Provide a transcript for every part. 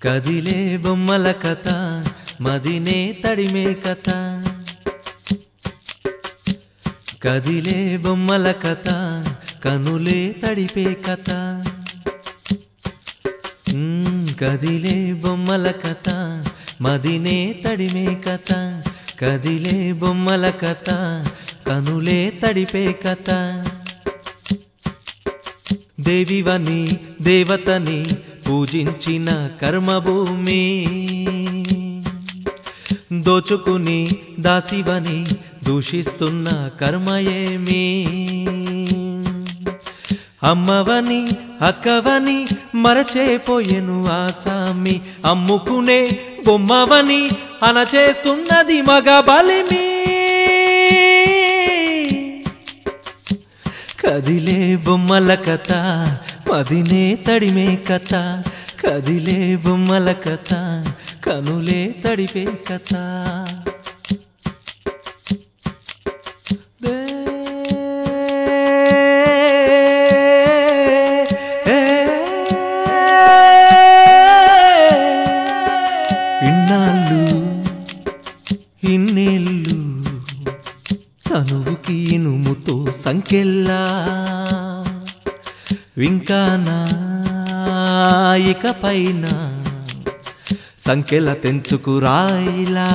కదిలే బొమ్మల కథ మదినే తడిమే కథ కదిలే బొమ్మల కథ కనులే తడిపే కథ మ్మ్, కదిలే బొమ్మల కథ మదినే తడిమే కథ కదిలే బొమ్మల కథ కనులే తడిపే కథ దేవివని దేవతని పూజించిన కర్మభూమి దోచుకుని దాసివని దూషిస్తున్న కర్మయేమి అమ్మవని అక్కవని మరచేపోయెను ఆసామి అమ్ముకునే బొమ్మవని అనచేస్తున్నది మగ బలిమి కదిలే బొమ్మల కథ పదినే తడిమే కథ కదిలే బొమ్మల కథ కనులే తడిపే కథ దే- ఇన్నాళ్ళు ఇన్నేళ్ళు తనువుకి ఇనుముతో సంకెల్లా వింకానా ఇక పైన సంకెల తెంచుకురాయిలా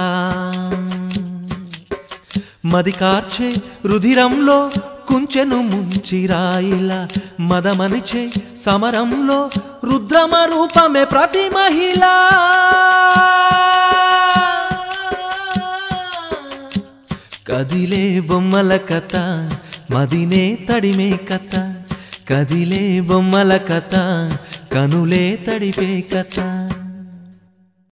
మది కార్చే రుధిరంలో కుంచెను ముంచిరాయిలా మదమనిచే సమరంలో రుద్రమ రూపమే ప్రతి మహిళ కదిలే బొమ్మల కథ మదినే తడిమే కథ కదిలే బొమ్మల కథ కనులే తడిపే కథ